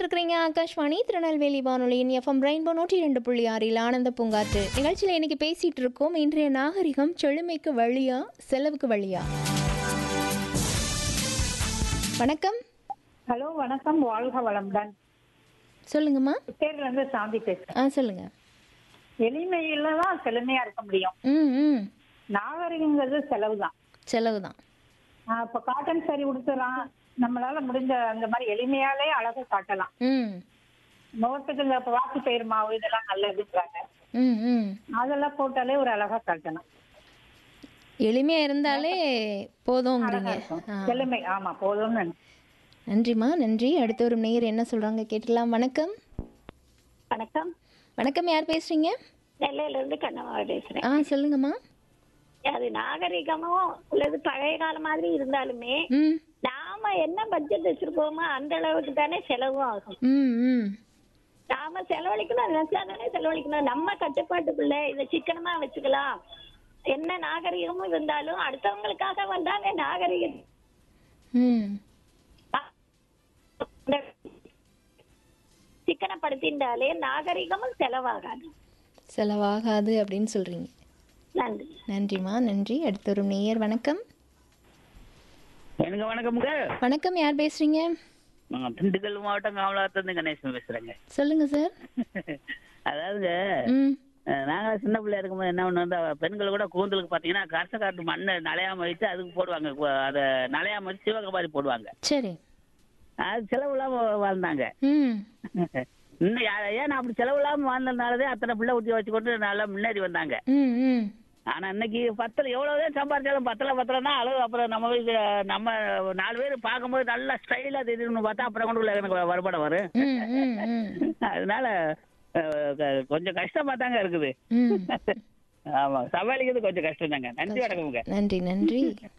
இருக்கிறீங்க ஆகாஷ்வாணி திருநெல்வேலி வானொலியின் FM rainbow நூற்றி ரெண்டு புள்ளி ஆறில் ஆனந்த பூங்காற்று நிகழ்ச்சியில் இன்னைக்கு பேசிட்டு இருக்கோம் இன்றைய நாகரிகம் செழுமைக்கு வழியா செலவுக்கு வழியா வணக்கம் ஹலோ வணக்கம் வாழ்க வளமுடன் சொல்லுங்கம்மா பேர்ல இருந்து சாந்தி பேசுறேன் ஆ சொல்லுங்க எளிமையில தான் செழுமையா இருக்க முடியும் ம் ம் நாகரிகங்கிறது செலவு தான் செலவு தான் இப்ப காட்டன் சாரி உடுத்தலாம் நம்மளால முடிஞ்ச அந்த மாதிரி எளிமையாலே அழகா காட்டலாம் ம் முகத்துக்கு இந்த வாக்கு பயிர் மாவு இதெல்லாம் நல்லதுன்றாங்க ம் ம் அதெல்லாம் போட்டாலே ஒரு அழகா காட்டலாம் எளிமையா இருந்தாலே போதுங்கிறீங்க ஆ செழுமை ஆமா போதும்னு நினைக்கிறேன். நன்றிம்மா நன்றி அடுத்த ஒரு நேயர் என்ன சொல்றாங்க கேட்டுலாம் வணக்கம் வணக்கம் வணக்கம் யார் பேசுறீங்க நெல்லையில இருந்து கண்ணம்மா பேசுறேன் ஆ சொல்லுங்கம்மா அது நாகரிகமும் உள்ளது பழைய காலம் மாதிரி இருந்தாலுமே ம் நாம என்ன பட்ஜெட் வச்சிருக்கோமோ அந்த அளவுக்கு தானே செலவும் ஆகும் ம் ம் நாம செலவழிக்கணும் நினைச்சா தானே செலவழிக்கணும் நம்ம கட்டுப்பாட்டுக்குள்ள இதை சிக்கனமா வச்சுக்கலாம் என்ன நாகரிகமும் இருந்தாலும் அடுத்தவங்களுக்காக வந்தாங்க நாகரிகம் ம் சிக்கனப்படுத்தின்றாலே நாகரிகமும் செலவாகாது செலவாகாது அப்படின்னு சொல்றீங்க நன்றி நன்றிம்மா நன்றி அடுத்த ஒரு நேயர் வணக்கம் எனக்கு வணக்கம்ங்க வணக்கம் யார் பேசுறீங்க நான் திண்டுக்கல் மாவட்டம் காமலாத்திலிருந்து கணேசன் பேசுறேங்க சொல்லுங்க சார் அதாவதுங்க ம் அஹ், நாங்க சின்ன பிள்ளையா இருக்கும்போது என்ன பண்ணுவோம் அந்த பெண்கள் கூட கூந்தலுக்கு பாத்தீங்கன்னா கரச காட்டு மண்ணை நலையாம வச்சு அதுக்கு போடுவாங்க கு- அத நலையாம வச்சு சிவக மாதிரி போடுவாங்க சரி அது செலவு இல்லாம வாழ்ந்தாங்க ம் இன்னும் யா- ஏன் அப்படி செலவு இல்லாம வாழ்ந்ததுனாலதான் அத்தனை பிள்ளை ஊற்றி வச்சுக்கொண்டு நல்லா முன்னேறி வந்தாங்க ம் ம் ஆனா இன்னைக்கு பத்தல எவ்வளவுதான் சம்பாதிச்சாலும் பத்தல பத்தலன்னா அளவு அப்புறம் நம்ம வீட்டு நம்ம நாலு பேர் பார்க்கும்போது நல்லா ஸ்டைலா தெரியும்னு பார்த்தா அப்புறம் கொண்டு உள்ள எனக்கு வருமானம் வரும் ம் ம் ம் அதனால அஹ், க- கொஞ்சம் கஷ்டமா தாங்க இருக்குது ம் ஆமா சமாளிக்கிறது கொஞ்சம் கஷ்டம் தாங்க நன்றி வணக்கம்ங்க நன்றி நன்றி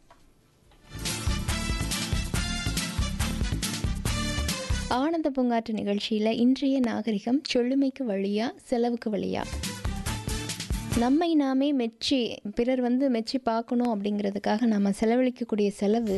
ஆனந்த பூங்காற்று நிகழ்ச்சியில் இன்றைய நாகரிகம் செழுமைக்கு வழியா செலவுக்கு வழியா நம்மை நாமே மெச்சி பிறர் வந்து மெச்சி பார்க்கணும் அப்படிங்கிறதுக்காக நம்ம செலவழிக்கக்கூடிய செலவு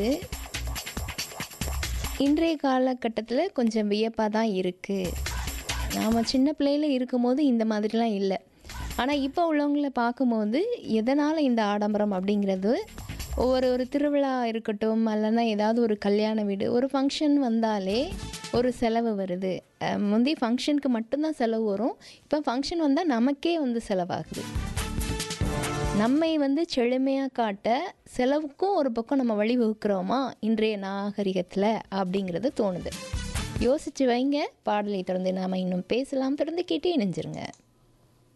இன்றைய காலகட்டத்தில் கொஞ்சம் வியப்பாக தான் இருக்குது நாம் சின்ன பிள்ளையில இருக்கும்போது இந்த மாதிரிலாம் இல்லை ஆனால் இப்போ உள்ளவங்கள பார்க்கும்போது எதனால் இந்த ஆடம்பரம் அப்படிங்கிறது ஒவ்வொரு ஒரு திருவிழா இருக்கட்டும் இல்லைன்னா ஏதாவது ஒரு கல்யாண வீடு ஒரு ஃபங்க்ஷன் வந்தாலே ஒரு செலவு வருது அஹ் முந்தி ஃபங்க்ஷனுக்கு மட்டும்தான் செலவு வரும் இப்போ ஃபங்க்ஷன் வந்தால் நமக்கே வந்து செலவாகுது நம்மை வந்து செழுமையாக காட்ட செலவுக்கும் ஒரு பக்கம் நம்ம வழிவகுக்கிறோமா இன்றைய நாகரிகத்தில் அப்படிங்கிறது தோணுது யோசிச்சு வைங்க பாடலை தொடர்ந்து நாம் இன்னும் பேசலாம் தொடர்ந்து கேட்டு இணைஞ்சிருங்க